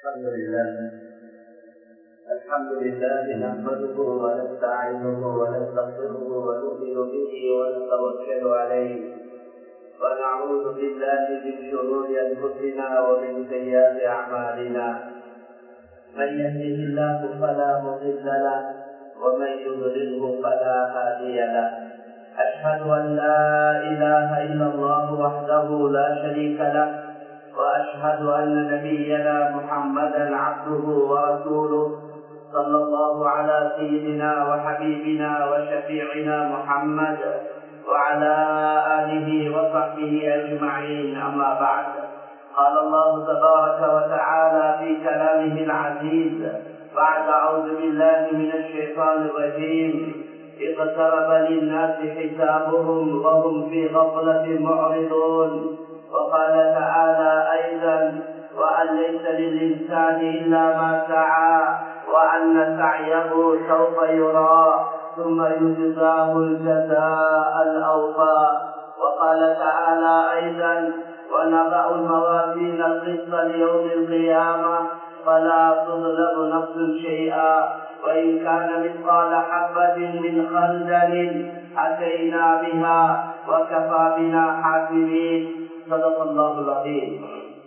الحمد لله الحمد لله نحمده ونستعينه ونستغفره ونؤمن به ونتوكل عليه ونعوذ بالله من شرور انفسنا ومن سيئات اعمالنا من يهده الله فلا مضل له ومن يضلله فلا هادي له اشهد ان لا اله الا الله وحده لا شريك له واشهد ان نبينا محمدا عبده ورسوله صلى الله على سيدنا وحبيبنا وشفيعنا محمد وعلى اله وصحبه اجمعين اما بعد قال الله تبارك وتعالى في كلامه العزيز بعد اعوذ بالله من الشيطان الرجيم اقترب للناس حسابهم وهم في غفله معرضون وقال تعالى ايضا وان ليس للانسان الا ما سعى وان سعيه سوف يرى ثم يجزاه الجزاء الاوفى وقال تعالى ايضا ونضع الموازين القسط ليوم القيامه فلا تظلم نفس شيئا وان كان مثقال حبه من خردل اتينا بها وكفى بنا حاكمين صدق الله العظيم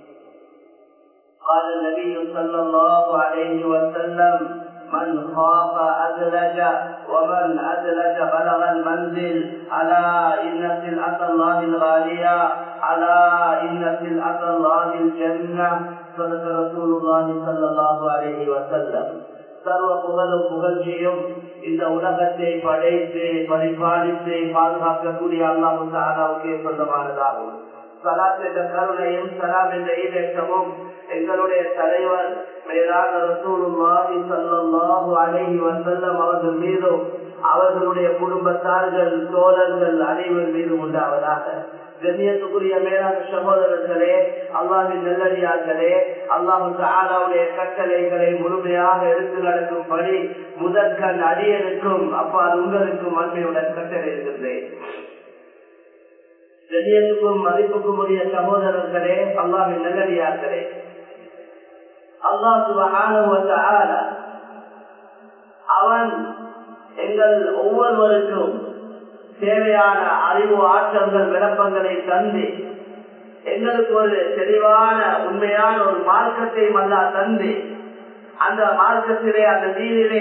قال النبي صلى الله عليه وسلم من خاف أدلج ومن أدلج بلغ المنزل ألا إن سلعة الله الغالية ألا إن سلعة الله الجنة صدق رسول الله صلى الله عليه وسلم சர்வ புகழும் புகழ்ச்சியும் இந்த உலகத்தை படைத்து பரிபாலித்து பாதுகாக்கக்கூடிய அல்லாஹு சாராவுக்கே சொந்தமானதாகும் சலாத் என்ற கருணையும் சலாம் என்ற ஈடேற்றமும் எங்களுடைய தலைவர் மேலான ரசூலுல்லாஹி ஸல்லல்லாஹு அலைஹி வஸல்லம் அவர்கள் மீதும் அவர்களுடைய குடும்பத்தார்கள் தோழர்கள் அனைவர் மீதும் உண்டாவதாக கண்ணியத்துக்குரிய மேலான சகோதரர்களே அல்லாவின் நல்லடியார்களே அல்லாஹு ஆலாவுடைய கட்டளைகளை முழுமையாக எடுத்து நடக்கும்படி முதற்கண் அடியனுக்கும் அப்பால் உங்களுக்கும் அண்மையுடன் கட்டளை இருக்கின்றேன் கண்ணியத்துக்கும் மதிப்புக்கும் உரிய சகோதரர்களே அல்லாவின் நல்லடியார்களே அல்லாஹ் அவன் எங்கள் ஒவ்வொருவருக்கும் தேவையான அறிவு ஆற்றல்கள் விளப்பங்களை தந்து எங்களுக்கு ஒரு தெளிவான உண்மையான ஒரு மார்க்கத்தை மல்லா தந்து அந்த மார்க்கத்திலே அந்த நீரிலே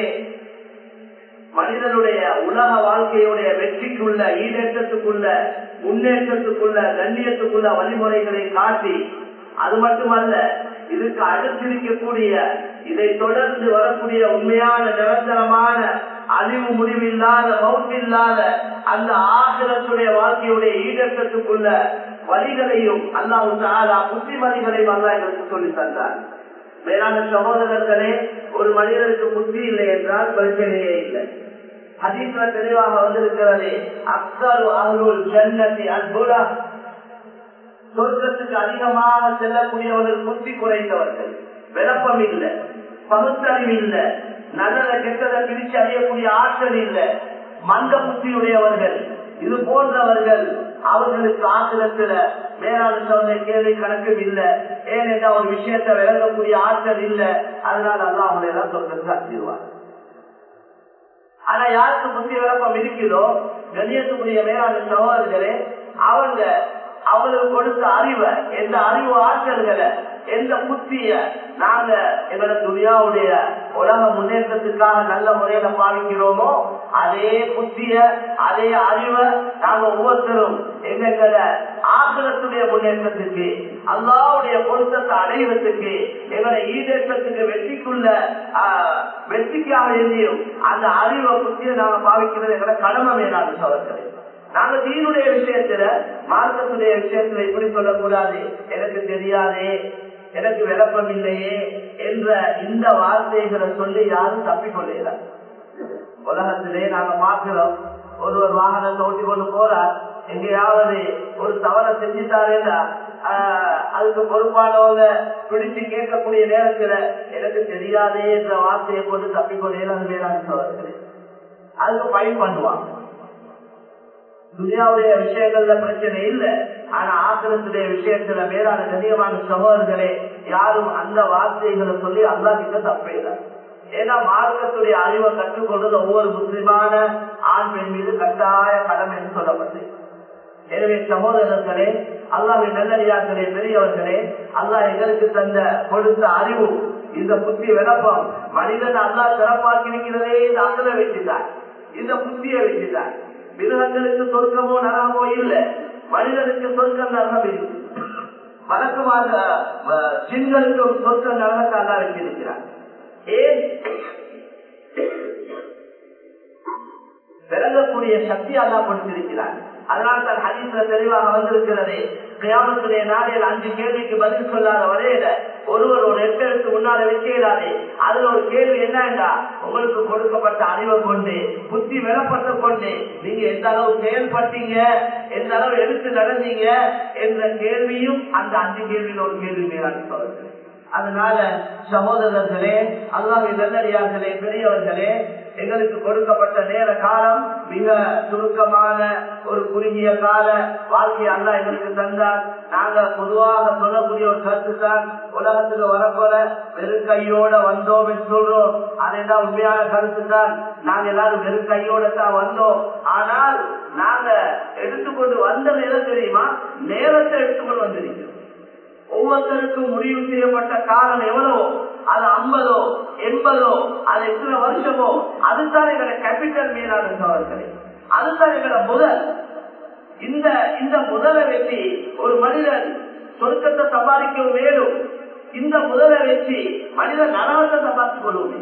மனிதனுடைய உலக வாழ்க்கையுடைய வெற்றிக்குள்ள ஈடேற்றத்துக்குள்ள முன்னேற்றத்துக்குள்ள கண்ணியத்துக்குள்ள வழிமுறைகளை காட்டி அது மட்டுமல்ல இதுக்கு அடுத்திருக்கக்கூடிய இதை தொடர்ந்து வரக்கூடிய உண்மையான நிரந்தரமான அழிவு முடிவில்லாத மவுத்தில்லாத அந்த ஆசிரத்துடைய வாழ்க்கையுடைய ஈடேற்றத்துக்குள்ள வழிகளையும் அல்லாஹு தாலா புத்திமதிகளையும் அல்லா எங்களுக்கு சொல்லி தந்தார் மேலான சகோதரர்களே ஒரு மனிதனுக்கு புத்தி இல்லை என்றால் பிரச்சனையே இல்லை ஹதீஸ்ல தெளிவாக வந்திருக்கிறது அக்சரு அருள் ஜன்னதி அன்புலா சொர்க்கத்துக்கு அதிகமாக செல்லக்கூடியவர்கள் புத்தி குறைந்தவர்கள் விளப்பம் இல்லை பகுத்தறிவு இல்லை நல்லதை கெட்டதை பிரிச்சு அறியக்கூடிய ஆற்றல் இல்லை மந்த புத்தியுடையவர்கள் இது போன்றவர்கள் அவர்களுக்கு ஆசிரத்துல மேலான சொன்ன கேள்வி கணக்கும் இல்லை ஏனென்றால் ஒரு விஷயத்தை விளங்கக்கூடிய ஆற்றல் இல்லை அதனால எல்லாம் அவங்களை எல்லாம் சொர்க்கத்துக்கு அனுப்பிடுவார் ஆனா யாருக்கு புத்தி விளக்கம் இருக்குதோ கண்ணியத்துக்குரிய மேலான சகோதரர்களே அவங்க அவங்களுக்கு கொடுத்த அறிவை எந்த அறிவு ஆற்றல்களை எந்த புத்திய நாங்க எங்களோட துணியாவுடைய உலக முன்னேற்றத்துக்காக நல்ல முறையில பாவிக்கிறோமோ அதே புத்திய அதே அறிவை நாங்க ஒவ்வொருத்தரும் எங்களோட ஆசிரத்துடைய முன்னேற்றத்துக்கு அல்லாவுடைய பொருத்தத்தை அடையிறதுக்கு எங்களோட ஈடேற்றத்துக்கு வெற்றிக்குள்ள வெற்றிக்காக எழுதியும் அந்த அறிவை புத்திய நாங்க பாவிக்கிறது எங்களோட கடமை மேலான சவர்கள் நாங்க தீனுடைய விஷயத்துல மார்க்கத்துடைய விஷயத்துல இப்படி சொல்லக்கூடாது எனக்கு தெரியாதே எனக்கு விளப்பம் இல்லையே என்ற இந்த வார்த்தைகளை சொல்லி யாரும் தப்பிக்கொள்ள உலகத்திலே நாங்க பார்க்கிறோம் ஒருவர் வாகனத்தை ஓட்டி கொண்டு போறார் எங்கேயாவது ஒரு தவறை செஞ்சுட்டாரேன்னா அதுக்கு பொறுப்பானவங்க பிடிச்சு கேட்கக்கூடிய நேரத்துல எனக்கு தெரியாதே என்ற வார்த்தையை கொண்டு தப்பிக்கொள்ள மேலான சோழர்களே அதுக்கு பயன் பண்ணுவாங்க துனியாவுடைய விஷயங்கள்ல பிரச்சனை இல்லை ஆனா ஆக்கிரத்துடைய விஷயத்துல மேலான கண்ணியமான சகோதரர்களே யாரும் அந்த வார்த்தைகளை சொல்லி அல்லா கிட்ட தப்பையில ஏன்னா மார்க்கத்துடைய அறிவை கற்றுக்கொள்றது ஒவ்வொரு முஸ்லிமான ஆண் பெண் மீது கட்டாய கடமை என்று சொல்லப்பட்டு எனவே சகோதரர்களே அல்லாவின் நல்லடியார்களே பெரியவர்களே அல்லாஹ் எங்களுக்கு தந்த கொடுத்த அறிவு இந்த புத்தி விளப்பம் மனிதன் அல்லா சிறப்பாக்கி இருக்கிறதே இந்த அக்கலை வச்சுட்டார் இந்த புத்தியை வச்சுட்டார் மிருகங்களுக்கு சொர்க்கமோ நரகமோ இல்லை மனிதனுக்கு சொர்க்கம் நரகம் இருக்கு வழக்கமாக ஜின்களுக்கும் சொர்க்க நரகத்தை அல்லா வச்சிருக்கிறார் ஏன் விளங்கக்கூடிய சக்தி அல்லா கொடுத்திருக்கிறார் அதனால் தான் ஹதீஸ்ல தெளிவாக வந்திருக்கிறது கியாமத்துடைய நாளில் அஞ்சு கேள்விக்கு பதில் சொல்லாத வரையில ஒருவர் ஒரு எட்டெழுத்து முன்னால வைக்கிறாரே அதுல ஒரு கேள்வி என்னண்டா உங்களுக்கு கொடுக்கப்பட்ட அறிவை கொண்டு புத்தி விளப்பத்தை கொண்டு நீங்க எந்த அளவு செயல்பட்டீங்க எந்த அளவு எடுத்து நடந்தீங்க என்ற கேள்வியும் அந்த அஞ்சு கேள்வியில் ஒரு கேள்வி மேலாண்மை சொல்லுங்க அதனால சகோதரர்களே அல்லாஹ் நல்லடியார்களே பெரியவர்களே எங்களுக்கு கொடுக்கப்பட்ட நேர காலம் மிக சுருக்கமான ஒரு குறுகிய கால வாழ்க்கையை அல்ல எங்களுக்கு தந்தார் நாங்க பொதுவாக சொல்லக்கூடிய ஒரு கருத்து தான் உலகத்துக்கு வரப்போல வெறும் கையோட வந்தோம் என்று சொல்றோம் அதுதான் உண்மையான கருத்து தான் நாங்க எல்லாரும் வெறும் கையோட தான் வந்தோம் ஆனால் நாங்க எடுத்துக்கொண்டு வந்த நேரம் தெரியுமா நேரத்தை எடுத்துக்கொண்டு வந்திருக்கிறோம் ஒவ்வொருத்தருக்கும் முடிவு செய்யப்பட்ட காலம் எவ்வளவோ அது ஐம்பதோ எண்பதோ அது எத்தனை வருஷமோ அதுதான் எங்களை கேபிட்டல் மேலான சவர்களே அதுதான் எங்களை முதல் இந்த இந்த முதலை வச்சு ஒரு மனிதன் சொர்க்கத்தை சம்பாதிக்கவும் மேலும் இந்த முதலை வச்சு மனிதன் நரகத்தை சம்பாதித்துக் கொள்வோமே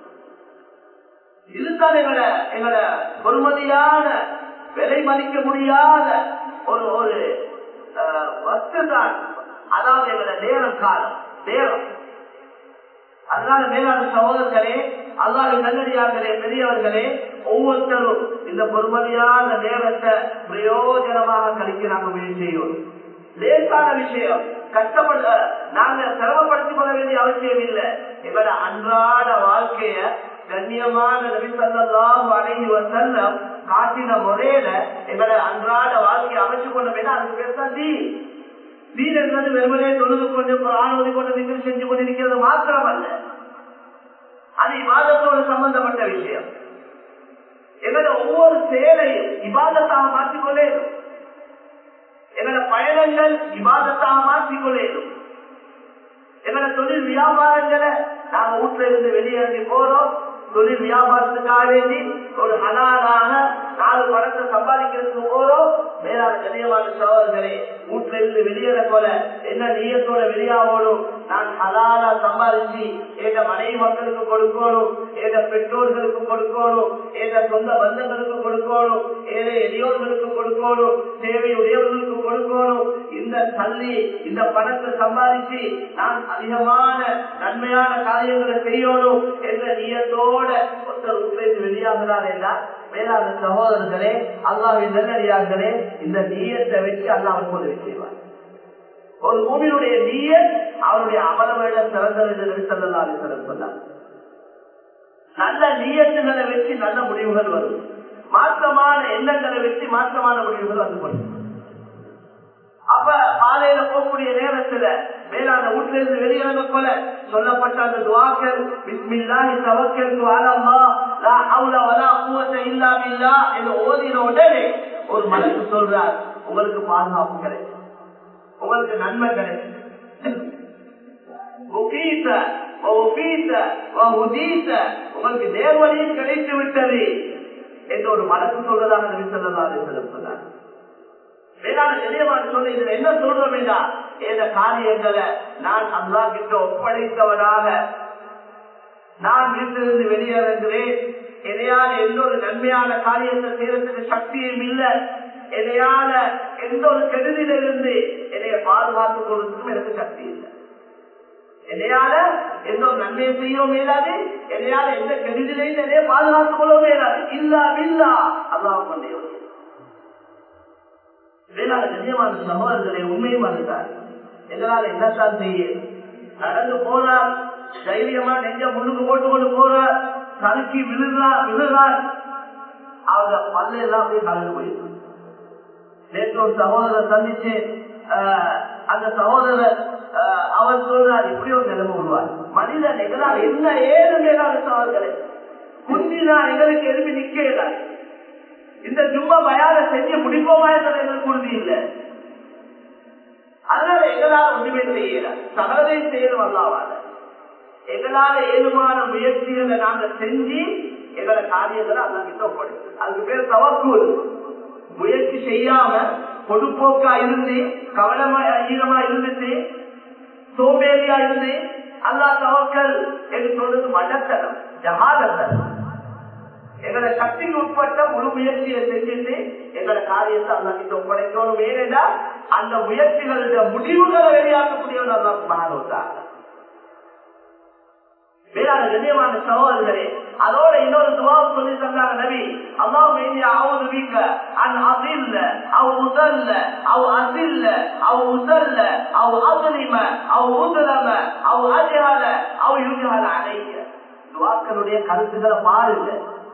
இதுதான் எங்களை எங்களை பொறுமதியான விலை மதிக்க முடியாத ஒரு ஒரு வஸ்து தான் அதாவது எங்களோட நேரம் காலம் நேரம் அதனால மேலான சகோதரர்களே அல்லாத நல்லடியார்களே பெரியவர்களே ஒவ்வொருத்தரும் இந்த பொறுமதியான நேரத்தை பிரயோஜனமாக கழிக்க நாங்க முயற்சி செய்யணும் லேசான விஷயம் கஷ்டப்பட நாங்க சிரமப்படுத்திக் கொள்ள வேண்டிய அவசியம் இல்லை எங்களோட அன்றாட வாழ்க்கைய கண்ணியமான நபி சொல்லலாம் அணைகி வசல்லம் காட்டின முறையில எங்களோட அன்றாட வாழ்க்கையை அமைச்சு கொள்ள வேண்டாம் அதுக்கு பேர் தான் தீ தீன் என்பது வெறுமனே தொழுது கொண்டு ஆணுவதை கொண்டு நீங்கள் செஞ்சு கொண்டிருக்கிறது மாத்திரம் அல்ல அது இவாதத்தோடு சம்பந்தப்பட்ட விஷயம் எங்களோட ஒவ்வொரு செயலையும் இவாதத்தாக மாற்றிக்கொள்ளே எங்களோட பயணங்கள் இவாதத்தாக மாற்றிக்கொள்ளேனும் எங்களோட தொழில் வியாபாரங்களை நாங்க வீட்டுல இருந்து வெளியேறி போறோம் தொழில் வியாபாரத்துக்காக வேண்டி ஒரு ஹலாலாக நாலு பணத்தை சம்பாதிக்கிறதுக்கு போறோம் மேலான கண்ணியமான சோதர்களே வீட்டுல இருந்து வெளியேற போல என்ன நீயத்தோட வெளியாகணும் நான் ஹலாலா சம்பாதிச்சு எங்க மனைவி மக்களுக்கு கொடுக்கணும் எங்க பெற்றோர்களுக்கு கொடுக்கணும் எங்க சொந்த பந்தங்களுக்கு கொடுக்கணும் ஏழை எளியோர்களுக்கு கொடுக்கணும் சேவை உடையவர்களுக்கு கொடுக்கணும் இந்த தள்ளி இந்த பணத்தை சம்பாதிச்சு நான் அதிகமான நன்மையான காரியங்களை செய்யணும் என்ற நீயத்தோட ஒருத்தர் உட்லேருந்து வெளியாகிறார் என்றால் மேலான சகோதரர்களே அல்லாவின் நல்லடியார்களே இந்த நீயத்தை வச்சு அல்லாஹ் உதவி செய்வார் ஒரு பூமியுடைய நீயத் அவருடைய அமலவேட சிறந்தது என்று சொல்லலாம் சொன்னார் நல்ல நீயத்துகளை வச்சு நல்ல முடிவுகள் வரும் மாற்றமான எண்ணங்களை வச்சு மாற்றமான முடிவுகள் வந்து கொள்ளும் அப்ப காலையில போகக்கூடிய நேரத்துல மேலான வீட்டுல இருந்து வெளியிறங்க போல சொல்லப்பட்ட அந்த துவாக்கள் பிஸ்மில்லாஹி தவக்கல்து அலல்லா லா ஹவுல வலா குவத்த இல்லா பில்லா என்று ஓதின உடனே ஒரு மனசு சொல்றார் உங்களுக்கு பாதுகாப்பு கிடைக்கும் உங்களுக்கு நன்மை கிடைக்கும் உங்களுக்கு நேர்வழியும் கிடைத்து விட்டது என்று ஒரு மனசு சொல்றதாக நபி ஸல்லல்லாஹு அலைஹி வஸல்லம் சொன்னார் வேளாண் நிலையமான சொல்ல இதுல என்ன சொல்றோம் என்றால் இந்த காரியங்களை நான் அல்லா கிட்ட ஒப்படைத்தவனாக நான் வீட்டிலிருந்து வெளியேறுகிறேன் எதையால எந்த ஒரு நன்மையான காரியத்தை செய்யறதுக்கு சக்தியும் இல்லை எதையால எந்த ஒரு கெடுதிலிருந்து என்னைய பாதுகாத்துக் கொள்வதற்கும் எனக்கு சக்தி இல்லை என்னையால எந்த ஒரு நன்மையை செய்யவும் இயலாது என்னையால எந்த கெடுதிலையும் என்னைய பாதுகாத்துக் கொள்ளவும் இயலாது இல்லா இல்லா அல்லாஹ் கொண்டே வேளாண் கண்ணியமான சகோதரர்களை உண்மையும் அதுதான் எங்களால் என்னத்தான் செய்ய நடந்து போறார் தைரியமா நெஞ்ச முன்னுக்கு போட்டு கொண்டு போறார் தடுக்கி விழுறார் விழுறார் அவங்க பல்ல எல்லாம் அப்படியே கலந்து போயிருக்கு நேற்று ஒரு சகோதரர் சந்திச்சு அந்த சகோதரர் அவர் சொல்றார் இப்படி ஒரு நிலைமை உருவார் மனிதன் எங்களால் என்ன ஏது மேலான சவால்களை குந்தினா எங்களுக்கு எதுவுமே நிக்க இயலாது இந்த ஜும்மா பயான செஞ்சு முடிப்போமா என்பது எங்களுக்கு உறுதி இல்லை அதனால எங்களால் ஒன்றுமே செய்யல சகலதை செய்யணும் அல்லாவால எங்களால ஏழுமான முயற்சிகளை நாங்க செஞ்சு எங்களை காரியங்களை அல்லா கிட்ட ஒப்படைச்சு அதுக்கு பேர் தவக்கூர் முயற்சி செய்யாம பொதுப்போக்கா இருந்து கவனமா ஈரமா இருந்துட்டு சோம்பேறியா இருந்து அல்லா தவக்கல் என்று சொல்றது மடத்தனம் ஜகாதத்தனம் எங்களை சக்திக்கு உட்பட்ட முழு முயற்சியை செஞ்சுட்டு எங்களை காரியத்தை அல்லா கிட்ட ஒப்படைக்கணும் ஏனென்றா அந்த முயற்சிகளுடைய முடிவுகளை வெளியாக்கக்கூடியவன் அல்லா மகானோட்டாங்க வேளாண் கண்ணியமான சகோதரர்களே அதோட இன்னொரு துவாவும் சொல்லி தந்தாங்க நபி அல்லாஹ் இனி அவுது வீக்க அன் அசில்ல அவ் உசல்ல அவ் அசில்ல அவ் உசல்ல அவ் அசலிம அவ் உதலம அவ் அஜஹல அவ் யுஜஹல அலைய துவாக்களுடைய கருத்துக்களை பாருங்க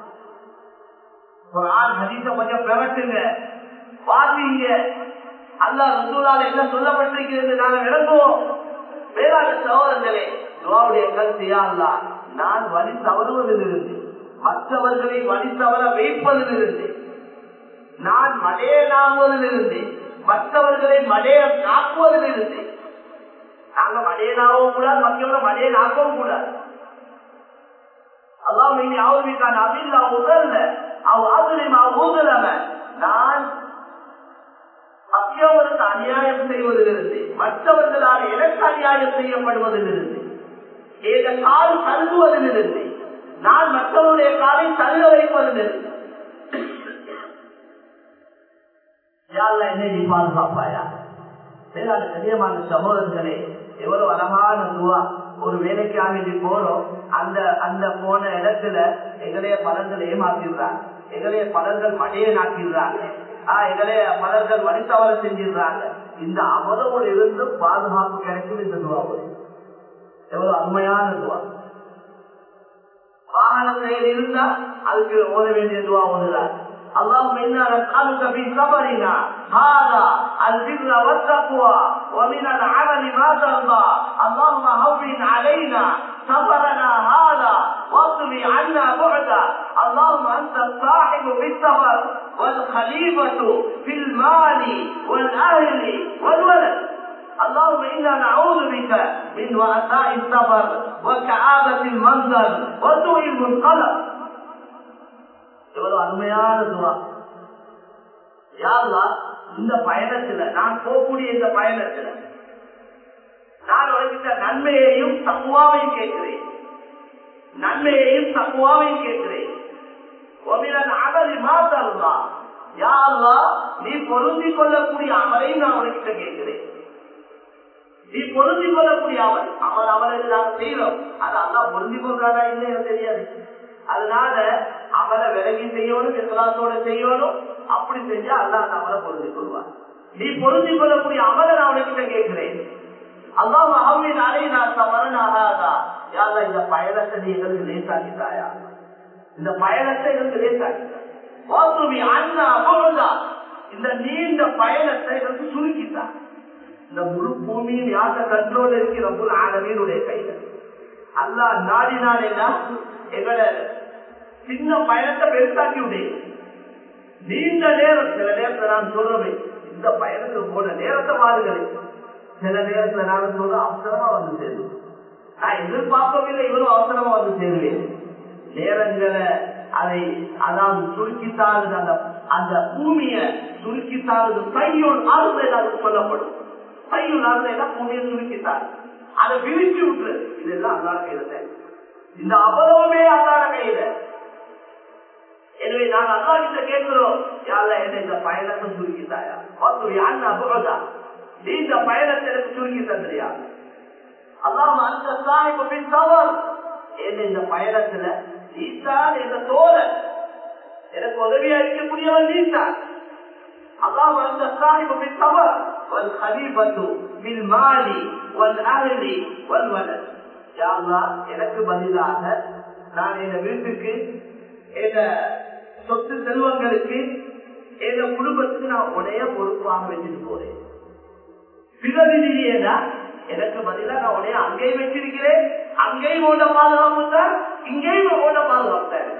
ஒரு ஆண் ஹதீஸ கொஞ்சம் பிரவட்டுங்க வாசிங்க அல்லாஹ் ரசூலால என்ன சொல்லப்பட்டிருக்கிறது நாங்க விளங்குவோம் வேளாண் சகோதரர்களே துவாவுடைய கருத்து அல்லா நான் வழி தவறுவதிலிருந்து மற்றவர்களை வழி தவற வைப்பதிலிருந்து நான் மடையனாகுவதிலிருந்து மற்றவர்களை மடைய நாக்குவதிலிருந்து நாங்க மடையனாகவும் கூடாது மக்களோட மடைய நாக்கவும் கூடாது அல்லாஹ் இனி ஆவுமிக்கான அபில்லா உதல்ல அவ ஆதுரிமா ஊதலம நான் மற்றவர்களுக்கு அநியாயம் செய்வதிலிருந்து மற்றவர்களால் எனக்கு அநியாயம் செய்யப்படுவதிலிருந்து ஏத கால் தள்ளுவதிலிருந்து நான் மற்றவருடைய காலை தள்ள வைப்பதிலிருந்து என்ன நீ பாதுகாப்பாயா கண்ணியமான சகோதரர்களே எவ்வளவு அழகான துவா ஒரு வேலைக்காக வேண்டி போறோம் அந்த அந்த போன இடத்துல எங்களைய பலன்கள் ஏமாத்திடுறாங்க எங்களைய பலன்கள் மடையை நாட்டிடுறாங்க எங்களைய பலர்கள் வழித்தவர செஞ்சிடுறாங்க இந்த அமலோடு இருந்து பாதுகாப்பு கிடைக்கும் இந்த துவா எவ்வளவு அருமையான துவா வாகன செயல் இருந்தா அதுக்கு ஓத வேண்டிய துவா ஓதுறாங்க اللهم انا نسالك في سفرنا هذا البر والتقوى ومن العمل ما ترضى اللهم هون علينا سفرنا هذا واطوي عنا بعدا اللهم انت الصاحب في السفر والخليفه في المال والاهل والولد اللهم انا نعوذ بك من وعثاء السفر وكآبة المنظر وسوء المنقلب எவ்வளவு அருமையான துவா யாருலா இந்த பயணத்துல நான் போகக்கூடிய இந்த பயணத்துல நான் உலகிட்ட நன்மையையும் தக்குவாவையும் கேட்கிறேன் நன்மையையும் தக்குவாவையும் கேட்கிறேன் அமலி மாத்தருந்தா யாருலா நீ பொருந்தி கொள்ளக்கூடிய அமலையும் நான் உலகிட்ட கேட்கிறேன் நீ பொருந்தி கொள்ளக்கூடிய அமல் அமல் அமலுக்கு நாங்கள் செய்யறோம் அது அல்லா பொருந்தி கொள்றாரா இல்லையா தெரியாது அதனால அவரை விலகி செய்யணும் விசுவாசோட செய்யணும் அப்படி செஞ்சா அல்லா அந்த அமலை பொருந்தி கொள்வார் நீ பொருந்தி கொள்ளக்கூடிய அமலை நான் உனக்கிட்ட கேட்கிறேன் அல்லாம அவின் அலை நான் சமரன் ஆகாதா யாரா இந்த பயணத்தை நீ எங்களுக்கு லேசாக்கிட்டாயா இந்த பயணத்தை எங்களுக்கு லேசாக்கிட்டா வாசுமி அண்ணா பொழுதா இந்த நீண்ட பயணத்தை எங்களுக்கு சுருக்கிட்டா இந்த முழு பூமியின் யாத்த கண்ட்ரோல் இருக்கிற முழு ஆனவீனுடைய கையில அல்லா நாடி நாடேனா எங்களோட சின்ன பயணத்தை பெருசாக்கி விடு நீண்ட நேரம் சில நேரத்துல நான் சொல்றேன் இந்த பயணத்துக்கு போன நேரத்தை பாருங்கள் சில நேரத்துல நான் சொல்ற அவசரமா வந்து சேருவேன் நான் எதிர்பார்க்கவில்லை இவரும் அவசரமா வந்து சேருவேன் நேரங்களை அதை அதாவது சுருக்கித்தாருது அந்த அந்த பூமிய சுருக்கித்தாருது கையோடு ஆறுதல் எல்லாருக்கும் சொல்லப்படும் கையுள் ஆறுதல் பூமியை சுருக்கித்தாரு அதை விரிச்சு விட்டுரு இதெல்லாம் அல்லாத கையில இந்த அபலமே அல்லாத கையில எனவே நாங்க அல்லா கிட்ட கேட்கிறோம் யார என்ன இந்த பயணத்தை சுருக்கித்தாயா யாருன்னு அபுறதா நீ இந்த பயணத்தை எனக்கு சுருக்கி தந்திரியா அல்லாம அந்த சாஹிப் பின் தவறு என்ன இந்த பயணத்துல நீத்தான் என்ற தோழன் எனக்கு உதவியா இருக்கக்கூடியவன் நீத்தான் அல்லாம அந்த சாஹிப் பின் தவறு والخليفة بالمال والأهل والولد يا الله எனக்கு பதிலாக நான் என் வீட்டுக்கு என் சொத்து செல்வங்களுக்கு என் குடும்பத்துக்கு நான் உடைய பொறுப்பாக வச்சுட்டு போறேன் பிரதிநிதியேடா எனக்கு பதிலா நான் உடைய அங்கேயும் வச்சிருக்கிறேன் அங்கேயும் ஓட பாதுகாப்பு தான் இங்கேயும் ஓட பாதுகாப்பு தான்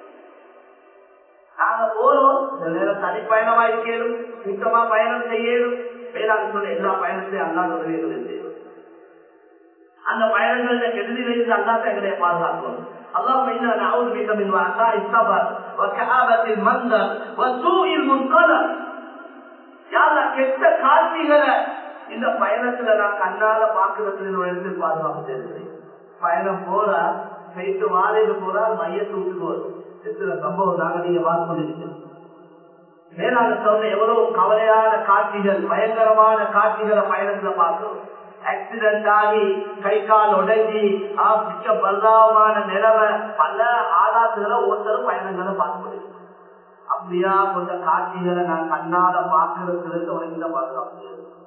நாங்க போறோம் இந்த நேரம் தனி பயணமா இருக்கணும் சுத்தமா பயணம் செய்யணும் வேளாண் சொன்ன எல்லா பயணத்தையும் அல்லாத உதவிகளும் செய்யும் அந்த பயணங்கள்ல கெடுதிலிருந்து அல்லாத எங்களை பாதுகாக்கணும் اللهم انا نعوذ بك من وعثاء الصبر وكآبة المنظر وسوء المنقلب யாரா கெட்ட காட்சிகளை இந்த பயணத்துல நான் கண்ணால பாக்குறதுல நுழைந்து பாதுகாப்பு தெரிஞ்சேன் பயணம் போறா போயிட்டு வாழையில போறா மைய தூக்கி போறோம் எத்தனை சம்பவம் நாங்க நீங்க பார்த்து கொண்டிருக்கோம் மேலாக சொன்ன எவ்வளவு கவலையான காட்சிகள் பயங்கரமான காட்சிகளை பயணத்துல பார்க்கிறோம் ஆக்சிடென்ட் ஆகி கை கால் உடஞ்சி மிச்ச பரிதாபமான நிலைமை பல ஆதாத்துகளை ஒருத்தரும் பயணங்களை பார்க்க முடியும் அப்படியா கொஞ்ச காட்சிகளை நான் கண்ணால பாக்குறதுக்கு உனக்கு பாதுகாப்பு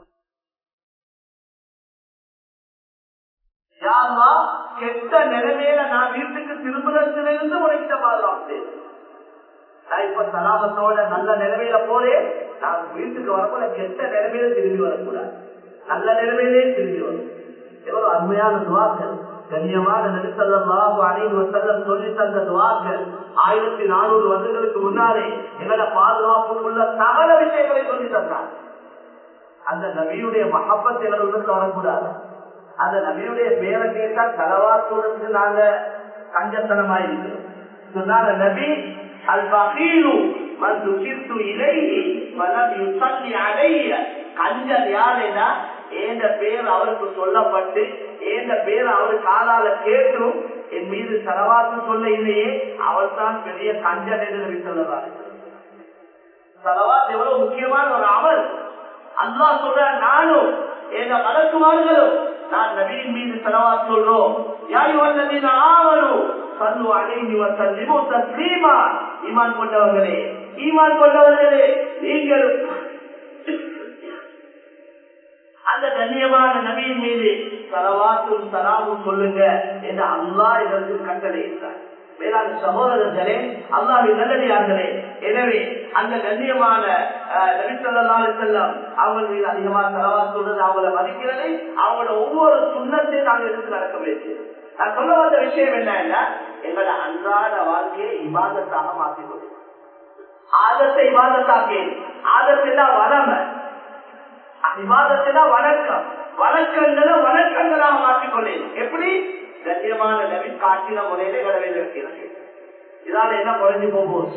யாருமா கெட்ட நிலைமையில நான் வீட்டுக்கு திரும்புறதுல இருந்து உனக்கு பாதுகாப்பு நான் இப்ப சலாமத்தோட நல்ல நிலைமையில போறேன் நான் வீட்டுக்கு வரப்போல கெட்ட நிலைமையில திரும்பி வரக்கூடாது நல்ல நிலைமையிலே திரும்பி வரும் எவ்வளவு அருமையான துவாக்கள் கண்ணியமான நெருசல்லாம் அணிவு செல்லம் சொல்லி தந்த துவாக்கள் ஆயிரத்தி நானூறு வருடங்களுக்கு முன்னாலே எங்களோட பாதுகாப்புக்குள்ள சகல விஷயங்களை சொல்லி தந்தார் அந்த நபியுடைய மகப்பத் எங்களுடன் வரக்கூடாது அந்த நபியுடைய பேரை கேட்டா தலவாத்தோடு நாங்க கஞ்சத்தனமாயிருக்கிறோம் சொன்னாங்க நபி அல் பகீரு மன் துசித்து இலைஹி வலம் யுசல்லி அலைய கஞ்சல் யாருன்னா ஏந்த பேர் அவருக்கு சொல்லப்பட்டு ஏந்த பேர் அவரு காலால கேட்டும் என் மீது சரவாத்து சொல்ல இல்லையே அவர் தான் பெரிய கஞ்சல் என்று சொல்லலாம் சரவாத் எவ்வளவு முக்கியமான ஒரு அமல் அல்லா சொல்ற நானும் எங்க மலக்குமார்களும் நான் நபியின் மீது செலவா சொல்றோம் யாரு வந்தது ஆவரும் சல்லு அடைந்து வசல்லிமோ தஸ்லீமா ஈமான் கொண்டவர்களே ஈமான் கொண்டவர்களே நீங்கள் அந்த கண்ணியமான நபியின் மீது சலவாத்தும் சலாமும் சொல்லுங்க என்று அல்லா இதற்கு கட்டளையிட்டார் வேளாண் சகோதரர்களே அல்லாவின் நல்லடியார்களே எனவே அந்த கண்ணியமான நபிசல்லாறு செல்லம் அவங்க மீது அதிகமாக செலவா சொல்றது அவங்கள மதிக்கிறது அவங்களோட ஒவ்வொரு சுண்ணத்தையும் நாங்கள் எடுத்து நடக்க வேண்டியது நான் சொல்ல வந்த விஷயம் என்ன எங்களோட அன்றாட வாழ்க்கையை இவாதத்தாக மாற்றிக்கொண்டு ஆதத்தை இவாதத்தாக்கே ஆதத்தை வளமை விவாதத்தில வணக்கம் வணக்கங்களை வணக்கங்களாக மாற்றிக்கொள்ளேன் எப்படி கண்ணியமான நபி காட்டின முறையில கடவில் இருக்கிறது இதால என்ன குறைஞ்சு போகுது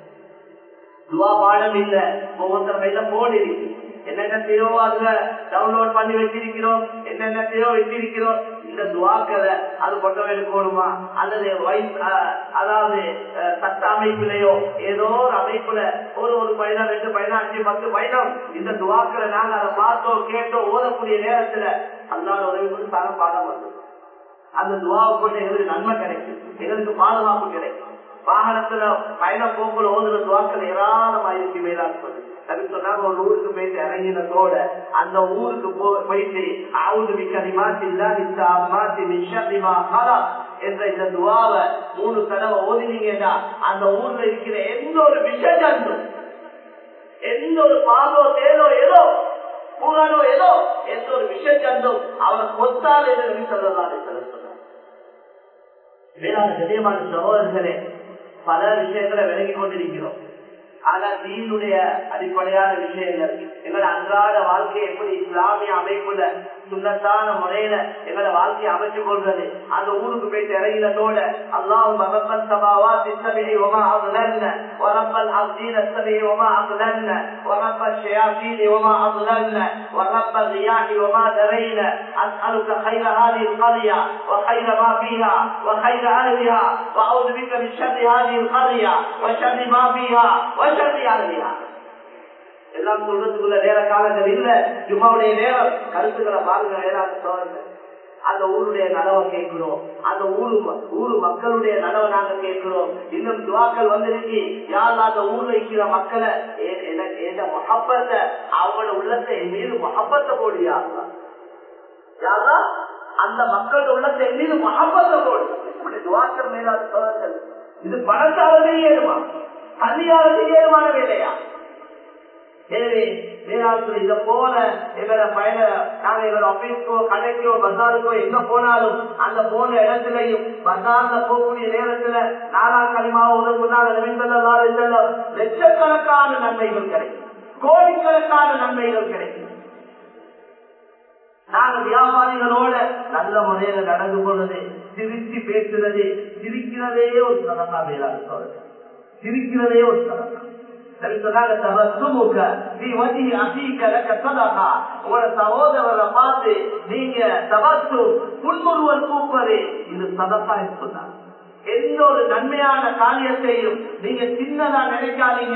துவா பாடம் இல்ல ஒவ்வொருத்தர் கையில போன் இருக்கு என்னென்ன தேவோ அதுல டவுன்லோட் பண்ணி வச்சிருக்கிறோம் என்னென்ன தேவோ வச்சிருக்கிறோம் இந்த துவாக்களை அது கொண்டு எடுக்கணுமா அல்லது அதாவது சட்ட அமைப்பிலையோ ஏதோ ஒரு அமைப்புல ஒரு ஒரு பயணம் ரெண்டு பயணம் அஞ்சு பத்து பயணம் இந்த துவாக்களை நாங்க அதை பார்த்தோம் கேட்டோம் ஓதக்கூடிய நேரத்துல அல்லாத உதவி கொண்டு தான பாடம் வந்து அந்த துவாவை கொண்டு எங்களுக்கு நன்மை கிடைக்கும் எங்களுக்கு பாதுகாப்பு கிடைக்கும் வாகனத்துல பயண போக்குல ஓதுற துவாக்கள் ஏராளமாயிருக்கு மேலாண் சொல்லி அது சொன்னாங்க ஒரு ஊருக்கு போயிட்டு இறங்கினதோட அந்த ஊருக்கு போயிட்டு ஆவுது மிக்க மாத்தி இல்லா மாத்தி நிஷா காலா என்ற இந்த துவாவை மூணு தடவை ஓதினீங்கன்னா அந்த ஊர்ல இருக்கிற எந்த ஒரு விஷஜந்தும் எந்த ஒரு பாதோ தேனோ ஏதோ பூரானோ ஏதோ எந்த ஒரு விஷஜந்தும் அவரை கொத்தால் என்று சொல்லலாம் சொன்னார் வேளாண் கண்ணியமான சகோதரர்களே பல விஷயங்களை விலகி கொண்டிருக்கிறோம் ஆனா தீனுடைய அடிப்படையான விஷயங்கள் எங்களோட அன்றாட வாழ்க்கையை எப்படி இஸ்லாமிய அமைப்புல சுண்ணத்தான முறையில எங்களோட வாழ்க்கையை அமைச்சு கொள்றது அந்த ஊருக்கு போயிட்டு இறங்கினதோட அல்லாஹ் மகப்பன் சபாவா சித்தபிகை ஒமா அகுலன்ன வரப்பல் அப்தீன் அஸ்தபிகை ஒமா அகுலன்ன வரப்பல் ஷயாசீன் ஒமா அகுலன்ன வரப்பல் ரியாஹி ஒமா தரையின أسألك خير هذه القرية وخير ما فيها وخير أهلها وأعوذ بك من شر هذه القرية وشر ما فيها وشر أهلها எல்லாம் சொல்றதுக்குள்ள நேர காலங்கள் இல்ல ஜும்மாவுடைய நேரம் கருத்துக்களை பாருங்க நேரம் சோழர்கள் அந்த ஊருடைய நலவை கேட்கிறோம் அந்த ஊரு ஊரு மக்களுடைய நலவை நாங்க கேட்கிறோம் இன்னும் துவாக்கள் வந்திருக்கு யாரும் அந்த ஊர்ல இருக்கிற மக்களை மொஹப்பத்தை அவங்களோட உள்ளத்தை என் மீது மொஹப்பத்தை போடியா யாரா அந்த மக்களோட உள்ளத்தை என் மீது மொஹப்பத்தை போடு இப்படி துவாக்கள் மேலாத சோழர்கள் இது பணத்தால ஏறுமா தனியாவது ஏறுமான வேலையா எனவே வேளாண்மை இத போல எங்களை பயண நாங்க எங்களோட ஆபீஸ்க்கோ கடைக்கோ பஜாருக்கோ எங்க போனாலும் அந்த போன இடத்துலயும் பஜார்ல போகக்கூடிய நேரத்துல நாலாம் களிமாவை உதவுனால நவீன செல்லம் லட்சக்கணக்கான நன்மைகள் கிடைக்கும் கோடிக்கணக்கான நன்மைகள் கிடைக்கும் நாங்க வியாபாரிகளோட நல்ல முறையில நடந்து கொள்வது சிரிச்சு பேசுறது சிரிக்கிறதே ஒரு சதக்கா மேலாக சொல்றது சிரிக்கிறதே ஒரு சதக்கா உங்களோட சகோதரரை பார்த்து நீங்க தபத்து புன்முறுவல் கூப்பது இது சதக்கா சொன்னாங்க எந்த ஒரு நன்மையான காரியத்தையும் நீங்க சின்னதா நினைக்காதீங்க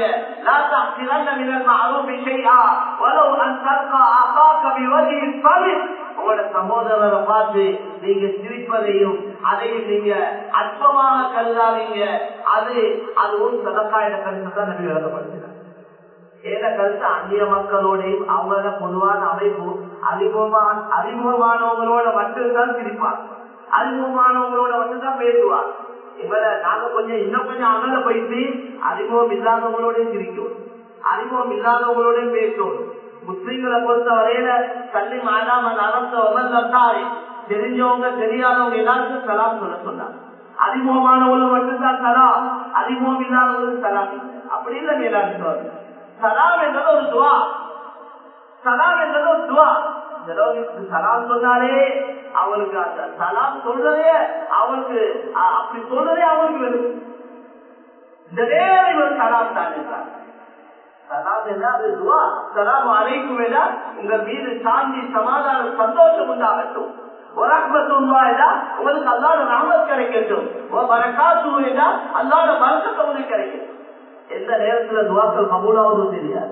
உங்களோட சகோதரரை பார்த்து நீங்க சிரிப்பதையும் அதையும் நீங்க அற்பமாக கருதாதீங்க அது அதுவும் சதக்காயிட கருத்து தான் நம்பி விளக்கப்படுகிறார் ஏத கருத்து அந்நிய மக்களோடையும் அவங்கள பொதுவான அமைப்பு அறிமுகமான அறிமுகமானவங்களோட மட்டும்தான் சிரிப்பாங்க அறிமுகமானவங்களோட மட்டும்தான் பேசுவாங்க இவரை நாங்க கொஞ்சம் இன்னும் கொஞ்சம் அமல போயிட்டு அறிமுகம் இல்லாதவங்களோடய சிரிக்கும் அறிமுகம் இல்லாதவங்களோடய பேசும் முஸ்லீம்களை பொறுத்த வரையில தள்ளி மாடாம நடந்தாரி தெரிஞ்சவங்க தெரியாதவங்க எல்லாருக்கும் சலாம் சொல்ல சொன்னாங்க அறிமுகமானவங்க மட்டும்தான் சலாம் அறிமுகம் இல்லாதவங்களுக்கு சலாம் அப்படி இல்லை மேலாண் சலாம் என்றது ஒரு துவா சலாம் என்றது ஒரு துவா சலாம் சொன்னாலே அவளுக்கு அந்த சலாம் சொல்றதே அவளுக்கு அப்படி சொல்றதே அவளுக்கு வேணும் இந்த நேரம் இவர் சலாம் தான் என்றார் சலாம் என்ன அது துவா சலாம் அழைக்கும் வேண்டா உங்க மீது சாந்தி சமாதானம் சந்தோஷம் உண்டாகட்டும் உங்களுக்கு அல்லாத நாமத் கிடைக்கட்டும் அல்லாத மரக்கத்தை உங்களுக்கு கிடைக்கும் எந்த நேரத்துல துவாக்கள் கபூலாவதும் தெரியாது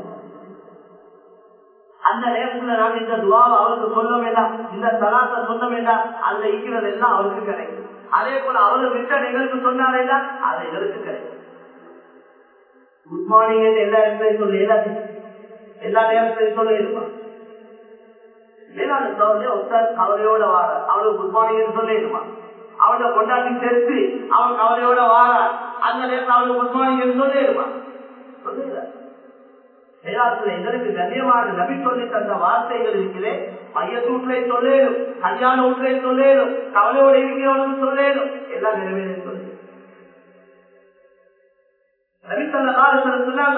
அந்த நேரத்துல நாங்க இந்த துவாவை அவருக்கு சொல்ல வேண்டாம் இந்த சலாத்தை சொல்ல வேண்டாம் அந்த இருக்கிறது எல்லாம் அவருக்கு கிடைக்கும் அதே போல அவரு விட்ட எங்களுக்கு சொன்னாரேடா அது எங்களுக்கு கிடைக்கும் குட் மார்னிங் எல்லா இடத்துலையும் சொல்லி எல்லாத்தையும் எல்லா நேரத்திலையும் சொல்ல இருப்பான் கவலையோட வார அவனுக்கு குட் மார்னிங் சொல்லிடுவான் அவனை கொண்டாட்டி சேர்த்து அவன் கவலையோட வார அந்த நேரத்தில் அவனுக்கு குட் மார்னிங் சொல்லிடுவான் சொல்லுகிறார் வேதாத்துல எங்களுக்கு கண்ணியமான நபி சொல்லி தந்த வார்த்தைகள் இருக்கிறே மையத்தூட்டிலே சொல்லேனும் கல்யாண வீட்டிலே சொல்லேனும் கவலையோட இருக்கிறவனுக்கு சொல்லேனும் எல்லாம் நிறைவேற சொல்லு நபி தந்த காலத்துல சொன்னாங்க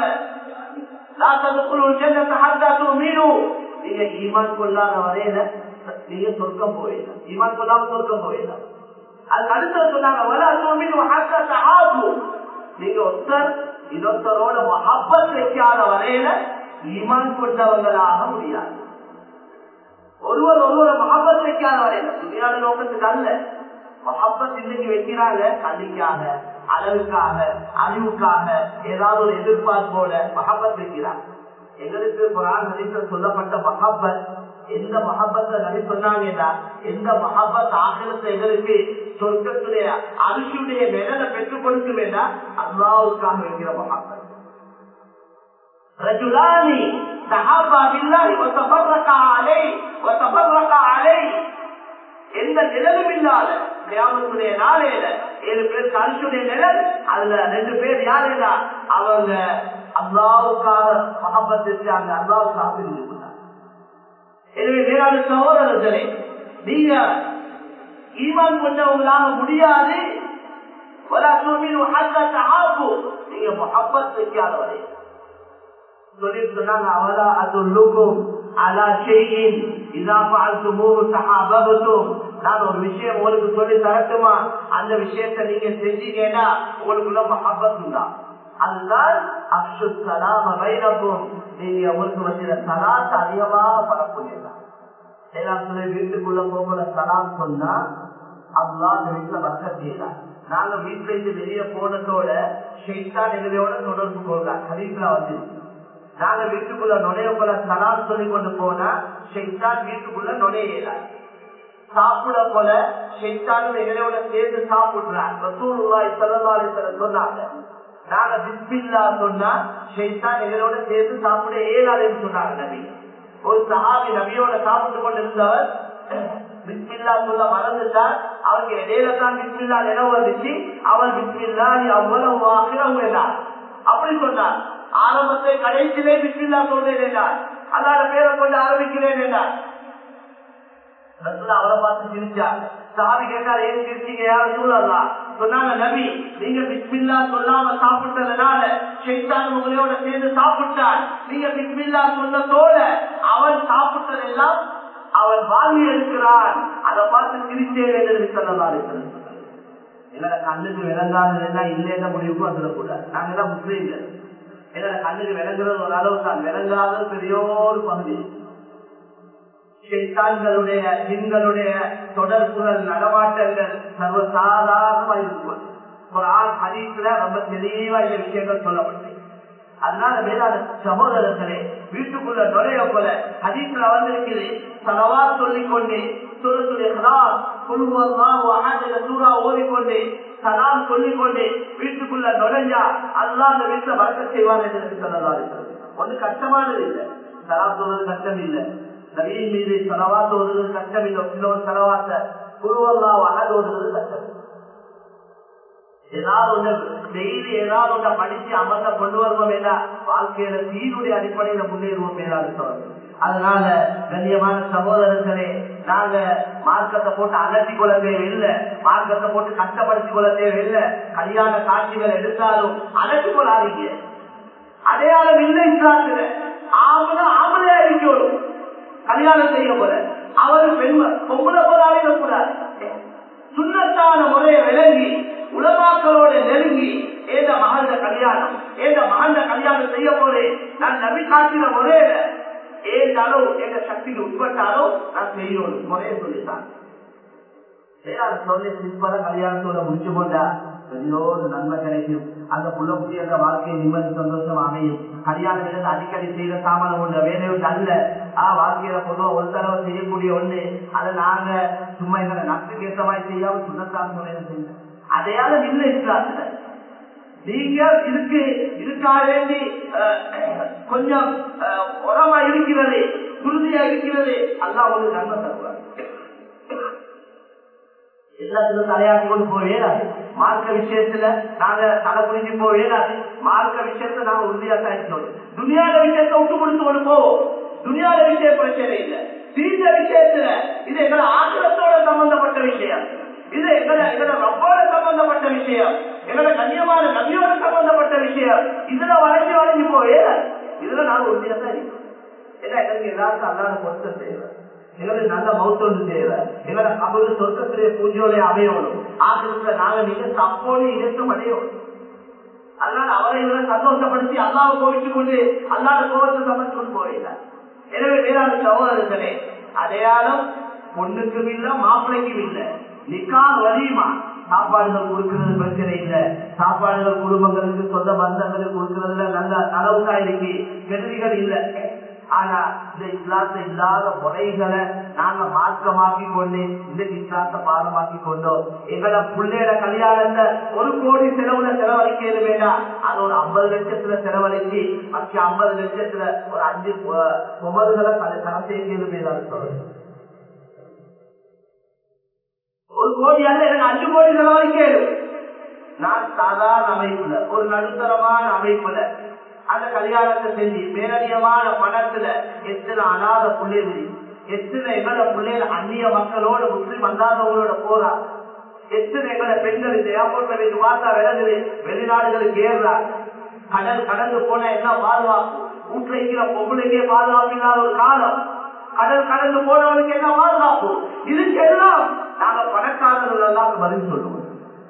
நீங்க ஈமான் கொள்ளாத வரையில நீங்க சொர்க்கம் போயிடல ஈமான் கொள்ளாம சொர்க்கம் போயிடல அதுக்கு அடுத்த சொன்னாங்க நீங்க ஒருத்தர் இன்னொருத்தரோட மகப்பத் வைக்காத வரையில ஈமான் கொண்டவங்களாக முடியாது ஒருவர் ஒருவரை மகப்பத் வைக்காத வரையில துணியான நோக்கத்துக்கு அல்ல மகப்பத் இன்னைக்கு வைக்கிறாங்க கல்விக்காக அளவுக்காக அறிவுக்காக ஏதாவது ஒரு எதிர்பார்ப்போட மகப்பத் வைக்கிறாங்க எங்களுக்கு குரான் ஹதீஸில் சொல்லப்பட்ட மஹப்பத் எந்த மஹப்பத்தை நபி சொன்னாங்கன்னா எந்த மஹப்பத் ஆகிரத்தை எங்களுக்கு சொர்க்கத்துடைய அரிசியுடைய நிழலை பெற்றுக் கொடுக்கும் வேண்டாம் அல்லாவுக்காக வைக்கிற மஹப்பத் ரஜுலானி சஹாபா பில்லாஹி வதஃபர்ரகா அலை வதஃபர்ரகா அலை எந்த நிழலும் இல்லாத கிராமத்துடைய நாளையில ஏழு பேர் அரிசியுடைய நிழல் அதுல ரெண்டு பேர் யாருன்னா அவங்க அல்லாவுக்காக மகப்பத் இருக்காங்க அல்லாவுக்காக பிரிஞ்சுக்கிறாங்க எனவே வேளாண் சகோதரர்களே நீங்க ஈமான் கொண்டவங்களாக முடியாது நீங்க மகப்பத் வைக்காத வரை சொல்லி சொன்னாங்க அவலா அதுல்லுக்கும் அலா ஷெயின் இதா பார்த்துமோ சஹாபத்தும் நான் ஒரு விஷயம் உங்களுக்கு சொல்லி தரட்டுமா அந்த விஷயத்தை நீங்க செஞ்சீங்கன்னா உங்களுக்குள்ள மஹபத் உண்டா அதுதான் அப்சு சலாம வைரப்பும் நீங்க உங்களுக்கு வச்சிருந்த சலாத்தை அதிகமாக பரப்புனீங்க வீட்டுக்குள்ள போகிற சலாம் சொன்னா அல்லா வீட்டுல வசதியா நாங்க வீட்டுல இருந்து வெளியே போனதோட ஷெய்தான் எங்களோட தொடர்பு கொள்றாங்க ஹரீஃப்ல வந்து நாங்க வீட்டுக்குள்ள நுழையக்குள்ள சலாம் சொல்லி கொண்டு போனா ஷெய்தான் வீட்டுக்குள்ள நுழையலாம் சாப்பிட போல ஷெய்தானும் எங்களோட சேர்ந்து சாப்பிடுறாங்க ரசூலுல்லாஹி ஸல்லல்லாஹு அலைஹி வஸல்லம் சொன்னாங்க நாங்க பிஸ்மில்லா சொன்னா ஷெய்தான் எங்களோட சேர்ந்து சாப்பிட இயலாதுன்னு சொன்னாங்க நபி ஒரு சஹாபி நபியோட சாப்பிட்டு கொண்டு இருந்தவர் பிஸ்மில்லா சொல்ல மறந்துட்டார் அவருக்கு இடையில தான் பிஸ்மில்லா நினைவு வந்துச்சு அவர் பிஸ்மில்லா நீ அவ்வளவு ஆகிறவங்க அப்படி சொன்னார் ஆரம்பத்தை கடைசியிலே பிஸ்மில்லா சொல்றேன் என்றார் அல்லாத பேரை கொண்டு ஆரம்பிக்கிறேன் என்றார் அவரை பார்த்து சிரிச்சார் சாவி கேட்டார் ஏன் சிரிச்சீங்க யாரும் சூழலாம் சொன்னாங்க நபி நீங்க பிஸ்மில்லா சொல்லாம சாப்பிட்டதுனால ஷெய்தான் உங்களோட சேர்ந்து சாப்பிட்டான் நீங்க பிஸ்மில்லா சொன்னதோட அவன் சாப்பிட்டதெல்லாம் அவன் வாங்கி இருக்கிறான் அதை பார்த்து சிரிச்சே என்று சொல்லலாம் இருக்கிறது என்னோட கண்ணுக்கு விளங்காததுன்னா இல்லைன்ற முடிவுக்கு வந்துடக்கூடாது நாங்க தான் முஸ்லீம்கள் என்னோட கண்ணுக்கு விளங்குறது ஒரு அளவு தான் விளங்காத பெரியோரு பகுதி ஷெய்தான்களுடைய பெண்களுடைய தொடர்புகள் நடமாட்டங்கள் சர்வசாதாரணமாக இருக்கும் ஒரு ஆள் ஹரீஸ்ல ரொம்ப தெளிவா இந்த விஷயங்கள் சொல்லப்பட்டு அதனால மேலான சகோதரர்களே வீட்டுக்குள்ள நுழைய போல ஹதீஸ்ல வந்திருக்குது சலவா சொல்லிக்கொண்டு சுரத்துடைய சூறா ஓடிக்கொண்டு சலாம் சொல்லிக்கொண்டு வீட்டுக்குள்ள நுழைஞ்சா அல்லா அந்த வீட்டுல வழக்க செய்வான் என்று சொல்லலாம் இருக்கிறது ஒண்ணு கஷ்டமானது இல்லை சலாம் சொல்றது கஷ்டம் இல்லை நவீன் மீது செலவாத்து ஓதுறது கஷ்டம் இல்லை இன்னொரு செலவாத்த குருவல்லா வகது ஓதுறது கஷ்டம் ஏதாவது ஒண்ணு டெய்லி ஏதாவது ஒன்றை படிச்சு அமர்ந்த கொண்டு வருவோம் ஏதா வாழ்க்கையில தீனுடைய அடிப்படையில முன்னேறுவோம் ஏதாவது சொல்றது அதனால கண்ணியமான சகோதரர்களே நாங்க மார்க்கத்தை போட்டு அகற்றி கொள்ள தேவையில்லை மார்க்கத்தை போட்டு கஷ்டப்படுத்திக் கொள்ள தேவையில்லை கல்யாண காட்சிகள் எடுத்தாலும் அகற்றி கொள்ளாதீங்க அடையாளம் இல்லை இஸ்லாத்துல ஆமனா ஆமலையா இருக்கணும் கல்யாணம் செய்ய போல அவரு பெண் பொம்பளை போல கூடாது சுண்ணத்தான முறையை விளங்கி உலமாக்களோட நெருங்கி ஏத மகந்த கல்யாணம் ஏத மகந்த கல்யாணம் செய்ய போறேன் நான் நபி காட்டின முறையில ஏந்த அளவு எங்க சக்திக்கு உட்பட்டாலோ நான் செய்யணும் முறையை சொல்லித்தான் சொல்லி சிற்பல கல்யாணத்தோட முடிச்சு கொண்டா எல்லோரும் நன்மை கிடைக்கும் அந்த புள்ள புதிய அந்த வாழ்க்கையை நிம்மதி சந்தோஷம் அமையும் கல்யாணம் அடிக்கடி செய்யற சாமானம் ஒண்ணு வேலை ஒன்று அல்ல ஆஹ் வாழ்க்கையில பொதுவா ஒரு தடவை செய்யக்கூடிய ஒண்ணு அதை நாங்க சும்மா எங்களை நட்புக்கு ஏற்ற மாதிரி செய்யாம சுண்ணத்தான் முறையில செய்யணும் அதையால நின்று இருக்கிறாங்க நீங்க இதுக்கு இதுக்காக வேண்டி கொஞ்சம் உரமா இருக்கிறது உறுதியா இருக்கிறது அல்லா ஒரு நன்மை தருவார் எல்லாத்துக்கும் தலையாட்டி கொண்டு போவேடாது மார்க்க விஷயத்துல நாங்க தலை புரிஞ்சு போவேடாது மார்க்க விஷயத்துல நாங்க உறுதியா தான் இருக்கணும் துணியாத விஷயத்த விட்டு கொடுத்து கொண்டு போவோம் துணியாத விஷய பிரச்சனை இல்லை தீர்ந்த விஷயத்துல இது எங்களை ஆசிரத்தோட சம்பந்தப்பட்ட விஷயம் இது எங்களை எங்களை ரப்போட சம்பந்தப்பட்ட விஷயம் எங்களை கண்ணியமான நபியோட சம்பந்தப்பட்ட விஷயம் இதுல வளைஞ்சு வளைஞ்சு போயே இதுல நாங்க உறுதியா தான் இருக்கோம் ஏன்னா எங்களுக்கு எல்லாருக்கும் அல்லாத பொருத்தம் தேவை எங்களுக்கு நல்ல மௌத்தொண்டு தேவை எங்களை கபரு சொர்க்கத்திலே பூஜையோட அமையணும் ஆசிரியத்துல நாங்க நீங்க தப்போடு இணைத்தும் அடையணும் அதனால அவரை இவரை சந்தோஷப்படுத்தி அல்லாவை கோவிச்சு கொண்டு அல்லாத கோவத்தை சமைச்சு கொண்டு போயில எனவே வேளாண் சகோதரர்களே அடையாளம் பொண்ணுக்கும் இல்ல மாப்பிள்ளைக்கும் இல்ல நிக்கா வலியுமா சாப்பாடுகள் கொடுக்கறது பிரச்சனை இல்ல சாப்பாடுகள் குடும்பங்களுக்கு சொந்த பந்தங்களுக்கு கொடுக்கறதுல நல்ல அளவுக்கா இருக்கு கெடுதிகள் இல்ல ஆனா இந்த இஸ்லாத்தை இல்லாத முறைகளை நாங்க மாற்றமாக்கி கொண்டு இந்த இஸ்லாத்தை பாடமாக்கி கொண்டோம் எங்களோட பிள்ளையோட கல்யாணத்தை ஒரு கோடி செலவுல செலவழிக்கிறது வேண்டாம் அது ஒரு ஐம்பது லட்சத்துல செலவழிச்சு மற்ற ஐம்பது லட்சத்துல ஒரு அஞ்சு ஒன்பதுகளை கணக்கு செய்கிறது வேண்டாம் சொல்லுங்க ஒரு கோடி அல்ல எனக்கு அஞ்சு கோடி செலவழிக்கணும் நான் சாதாரண அமைப்புல ஒரு நடுத்தரமான அமைப்புல அந்த கல்யாணத்தை செஞ்சு பேரணியமான பணத்துல எத்தனை அநாத பிள்ளைகள் எத்தனை எங்களோட பிள்ளைகள் அந்நிய மக்களோட முஸ்லிம் அல்லாதவங்களோட போறா எத்தனை எங்களோட பெண்கள் இந்த ஏர்போர்ட்ல வைத்து பார்த்தா விளங்குது வெளிநாடுகளுக்கு ஏறுறாங்க கடல் கடந்து போனா என்ன பாதுகாப்பு வீட்டுல இருக்கிற பொம்பளைக்கே பாதுகாப்பு இல்லாத ஒரு காலம் கடல் கடந்து போனவனுக்கு என்ன பாதுகாப்பு இதுக்கு எல்லாம் நாங்க பணக்காரர்கள் எல்லாம் பதில் சொல்லுவோம்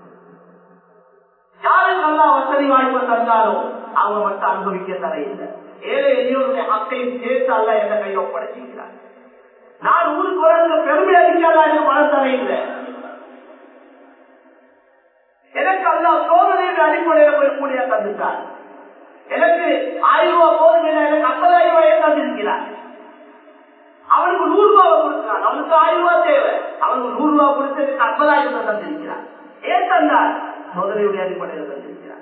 யாருக்கு நல்லா வசதி வாய்ப்பு தந்தாலும் அவங்க மட்டும் அனுபவிக்க தரையில்லை ஏழை எளியோருடைய ஹக்கையும் சேர்த்து அல்ல எந்த கையை ஒப்படைச்சிக்கிறார் நான் ஊருக்கு வரது பெருமை அளிக்காதா என்று பணம் தரையில்லை எனக்கு அல்ல சோதனையின் அடிப்படையில் போய் கூடிய தந்துட்டார் எனக்கு ஆயிரம் ரூபாய் போதும் எனக்கு ஐம்பதாயிரம் ரூபாயை தந்திருக்கிறார் அவனுக்கு நூறு ரூபாவை கொடுக்கிறான் அவனுக்கு ஆயிரம் ரூபாய் தேவை அவனுக்கு நூறு ரூபாய் கொடுத்து எனக்கு ஐம்பதாயிரம் ரூபாய் தந்திருக்கிறார் ஏன் தந்தார் சோதனையுடைய அடிப்படையில் தந்திருக்கிறார்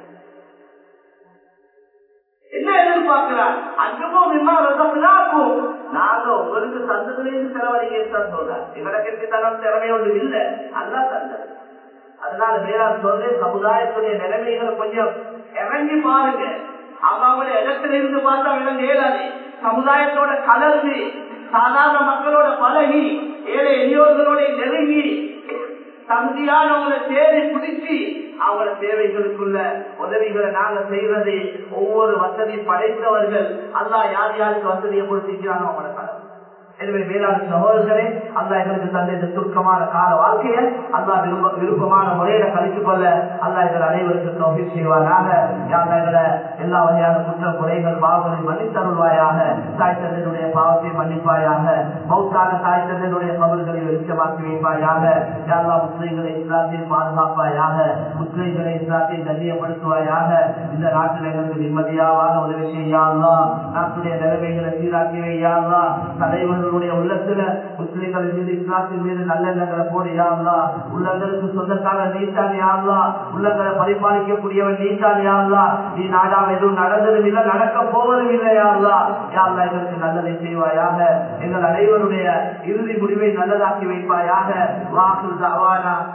என்ன எதிர்பார்க்கிறார் அங்குமும் விமானம் நாங்க உங்களுக்கு தந்ததுலேருந்து செலவழிக்க சொல்றார் இவருக்கு தரம் திறமை ஒன்று இல்லை அல்லா தந்தது அதனால வேளாண் சொல்றேன் சமுதாயத்துடைய நிலைமைகளை கொஞ்சம் இறங்கி பாருங்க அவங்களோட இடத்துல இருந்து பார்த்தா விலங்கு ஏறாது சமுதாயத்தோட கலந்து சாதாரண மக்களோட பழகி ஏழை எளியோர்களோட நெருங்கி தகுதியானவங்களை தேடி பிடிச்சி அவங்கள தேவைகளுக்குள்ள உதவிகளை நாங்க செய்யறது ஒவ்வொரு வசதி படைத்தவர்கள் அல்லா யார் யாருக்கு வசதியை கொடுத்திருக்கிறாங்க அவங்களோட கடமை எனவே வேளாண் சகோதரர்களே அல்லா எங்களுக்கு தந்த இந்த சுருக்கமான கால வாழ்க்கையை அல்லா விரும்ப விருப்பமான முறையில கழித்துக் கொள்ள அல்லா எங்கள் அனைவருக்கும் நோக்கி செய்வாராக எங்களை எல்லா வகையான குற்ற குறைகள் பாவங்களை மன்னித்தருள்வாயாக தாய் தந்தையுடைய பாவத்தை மன்னிப்பாயாக மௌத்தான தாய் தந்தையுடைய கபல்களை வெளிச்சமாக்கி வைப்பாயாக யாரா முஸ்லீம்களை இஸ்லாத்தில் பாதுகாப்பாயாக முஸ்லீம்களை இஸ்லாத்தை கண்ணியப்படுத்துவாயாக இந்த நாட்டில் எங்களுக்கு நிம்மதியாவாக உதவி செய்யாதா நாட்டுடைய நிலைமைகளை சீராக்கி வையாதா தலைவர் அவர்களுடைய உள்ளத்துல முஸ்லிம்கள் மீது இஸ்லாத்தின் மீது நல்லெண்ணங்களை போடு யாருலா உள்ளங்களுக்கு சொந்தக்கார நீத்தான் யாருலா உள்ளங்களை பரிபாலிக்கக்கூடியவன் நீத்தான் யாருலா நீ நாடாம எதுவும் நடந்ததும் இல்லை நடக்க போவதும் இல்லை யாருலா யாருலா எங்களுக்கு நல்லதை செய்வாயாக எங்கள் அனைவருடைய இறுதி முடிவை நல்லதாக்கி வைப்பாயாக வாக்கு தவானா